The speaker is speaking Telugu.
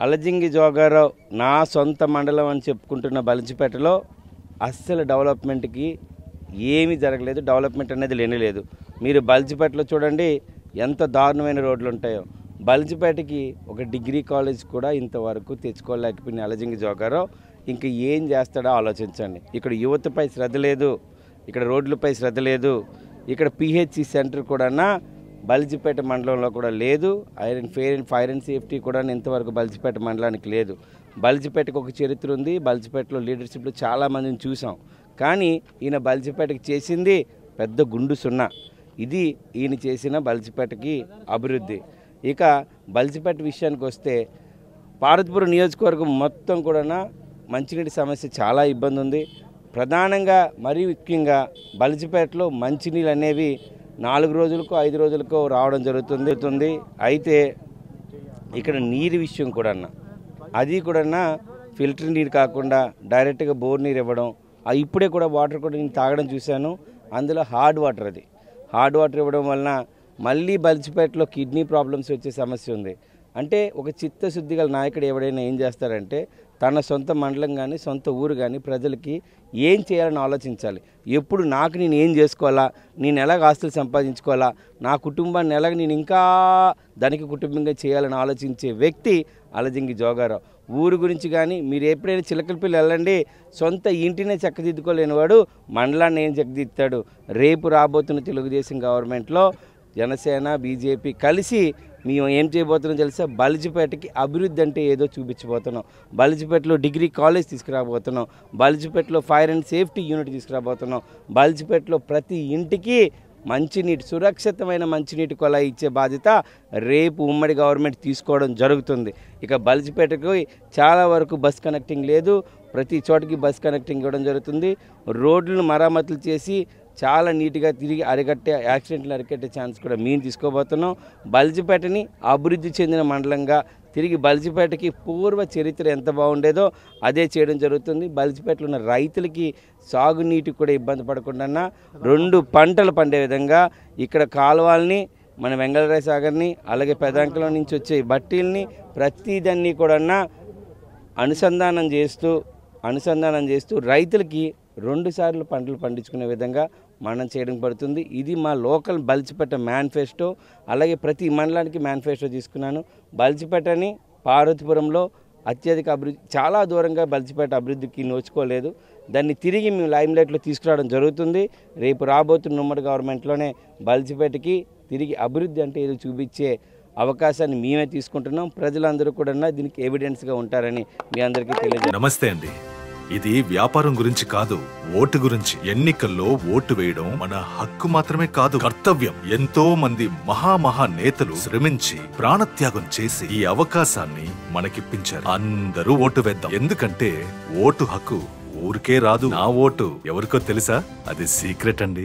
అలజింగి జోగారావు నా సొంత మండలం అని చెప్పుకుంటున్న బలిజిపేటలో అస్సలు డెవలప్మెంట్కి ఏమీ జరగలేదు డెవలప్మెంట్ అనేది లేనేలేదు మీరు బలిజిపేటలో చూడండి ఎంత దారుణమైన రోడ్లు ఉంటాయో బలిజిపేటకి ఒక డిగ్రీ కాలేజ్ కూడా ఇంతవరకు తెచ్చుకోలేకపోయిన అలజింగి జోగారావు ఇంకా ఏం చేస్తాడో ఆలోచించండి ఇక్కడ యువతపై శ్రద్ధ లేదు ఇక్కడ రోడ్లపై శ్రద్ధ లేదు ఇక్కడ పిహెచ్సి సెంటర్ కూడా బలిజిపేట మండలంలో కూడా లేదు iron fair and fire and safety కూడా ఇంతవరకు బలిజిపేట మండలానికి లేదు బలిజిపేటకు ఒక చరిత్ర ఉంది బలిజిపేటలో లీడర్షిప్లో చాలామందిని చూసాం కానీ ఈయన బలిజిపేటకి చేసింది పెద్ద గుండు సున్నా ఇది ఈయన చేసిన బలిజిపేటకి అభివృద్ధి ఇక బలిజిపేట విషయానికి వస్తే పార్వతీపురం నియోజకవర్గం మొత్తం కూడా మంచినీటి సమస్య చాలా ఇబ్బంది ఉంది ప్రధానంగా మరీ ముఖ్యంగా బలిజిపేటలో మంచినీళ్ళు అనేవి నాలుగు రోజులకో ఐదు రోజులకో రావడం జరుగుతుంది జరుగుతుంది. అయితే ఇక్కడ నీరు విషయం కూడా అది కూడా ఫిల్టర్ నీరు కాకుండా డైరెక్ట్గా బోర్ నీరు ఇవ్వడం ఆ ఇప్పుడే కూడా వాటర్ కూడా నేను తాగడం చూశాను అందులో హార్డ్ వాటర్ అది హార్డ్ వాటర్ ఇవ్వడం వలన మళ్ళీ బలిచిపేటలో కిడ్నీ ప్రాబ్లమ్స్ వచ్చే సమస్య ఉంది అంటే ఒక చిత్తశుద్ధి గల నాయకుడు ఎవడైనా ఏం చేస్తారంటే తన సొంత మండలం కానీ సొంత ఊరు కానీ ప్రజలకి ఏం చేయాలని ఆలోచించాలి ఎప్పుడు నాకు నేను ఏం చేసుకోవాలా నేను ఎలాగ ఆస్తులు సంపాదించుకోవాలా నా కుటుంబాన్ని ఎలాగ నేను ఇంకా దానికి కుటుంబంగా చేయాలని ఆలోచించే వ్యక్తి అలజింగి జోగారావు ఊరు గురించి కానీ మీరు ఎప్పుడైనా చిలకలపల్లి వెళ్ళండి సొంత ఇంటినే చక్కదిద్దుకోలేని వాడు మండలాన్ని ఏం చక్కదిద్దుతాడు రేపు రాబోతున్న తెలుగుదేశం గవర్నమెంట్లో జనసేన బీజేపీ కలిసి మేము ఏం చేయబోతున్నాం తెలుసా బలిజిపేటకి అభివృద్ధి అంటే ఏదో చూపించబోతున్నాం బలిజిపేటలో డిగ్రీ కాలేజ్ తీసుకురాబోతున్నాం బలిజిపేటలో ఫైర్ అండ్ సేఫ్టీ యూనిట్ తీసుకురాబోతున్నాం బలిజిపేటలో ప్రతి ఇంటికి మంచినీటి సురక్షితమైన మంచినీటి కొలాయి ఇచ్చే బాధ్యత రేపు ఉమ్మడి గవర్నమెంట్ తీసుకోవడం జరుగుతుంది ఇక బలిజిపేటకు చాలా వరకు బస్ కనెక్టింగ్ లేదు ప్రతి చోటకి బస్ కనెక్టింగ్ ఇవ్వడం జరుగుతుంది రోడ్లను మరమ్మతులు చేసి చాలా నీట్గా తిరిగి అరికట్టే యాక్సిడెంట్లు అరికట్టే ఛాన్స్ కూడా మేము తీసుకోబోతున్నాం బల్జిపేటని అభివృద్ధి చెందిన మండలంగా తిరిగి బల్జిపేటకి పూర్వ చరిత్ర ఎంత బాగుండేదో అదే చేయడం జరుగుతుంది బల్జిపేటలో ఉన్న రైతులకి సాగునీటి కూడా ఇబ్బంది పడకుండా రెండు పంటలు పండే విధంగా ఇక్కడ కాలువల్ని మన వెంగళరాయ సాగర్ని అలాగే పెదాంకలో నుంచి వచ్చే బట్టీల్ని ప్రతిదాన్ని కూడా అనుసంధానం చేస్తూ అనుసంధానం చేస్తూ రైతులకి రెండు సార్లు పంటలు పండించుకునే విధంగా మనం చేయడం పడుతుంది ఇది మా లోకల్ బలిచిపేట మేనిఫెస్టో అలాగే ప్రతి మండలానికి మేనిఫెస్టో తీసుకున్నాను బలిచిపేటని పార్వతీపురంలో అత్యధిక అభివృద్ధి చాలా దూరంగా బలిచిపేట అభివృద్ధికి నోచుకోలేదు దాన్ని తిరిగి మేము లైమ్ లైట్లో తీసుకురావడం జరుగుతుంది రేపు రాబోతున్న ఉమ్మడి గవర్నమెంట్లోనే బలిచిపేటకి తిరిగి అభివృద్ధి అంటే ఏదో చూపించే అవకాశాన్ని మేమే తీసుకుంటున్నాం ప్రజలందరూ కూడా దీనికి ఎవిడెన్స్గా ఉంటారని మీ అందరికీ తెలియజేస్తాను నమస్తే అండి ఇది వ్యాపారం గురించి కాదు ఓటు గురించి ఎన్నికల్లో ఓటు వేయడం మన హక్కు మాత్రమే కాదు కర్తవ్యం ఎంతో మంది మహామహా నేతలు శ్రమించి ప్రాణత్యాగం చేసి ఈ అవకాశాన్ని మనకిప్పించారు అందరూ ఓటు వేద్దాం ఎందుకంటే ఓటు హక్కు ఊరికే రాదు నా ఓటు ఎవరికో తెలుసా అది సీక్రెట్ అండి